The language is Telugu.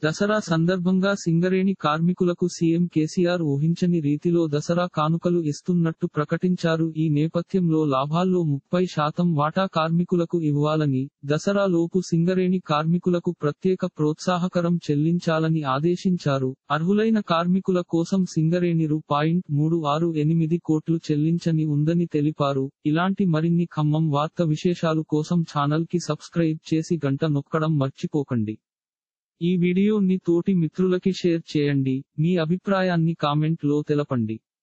దసరా సందర్భంగా సింగరేణి కార్మికులకు సీఎం కేసీఆర్ ఊహించని రీతిలో దసరా కానుకలు ఇస్తున్నట్టు ప్రకటించారు ఈ నేపథ్యంలో లాభాల్లో ముప్పై శాతం వాటా కార్మికులకు ఇవ్వాలని దసరా లోపు సింగరేణి కార్మికులకు ప్రత్యేక ప్రోత్సాహకరం చెల్లించాలని ఆదేశించారు అర్హులైన కార్మికుల కోసం సింగరేణి రూ పాయింట్ మూడు ఆరు ఎనిమిది కోట్లు చెల్లించని ఉందని తెలిపారు ఇలాంటి మరిన్ని ఖమ్మం వార్త విశేషాలు కోసం ఛానల్ కి సబ్స్క్రైబ్ చేసి గంట నొక్కడం మర్చిపోకండి ఈ వీడియోని తోటి మిత్రులకి షేర్ చేయండి మీ అభిప్రాయాన్ని కామెంట్ లో తెలపండి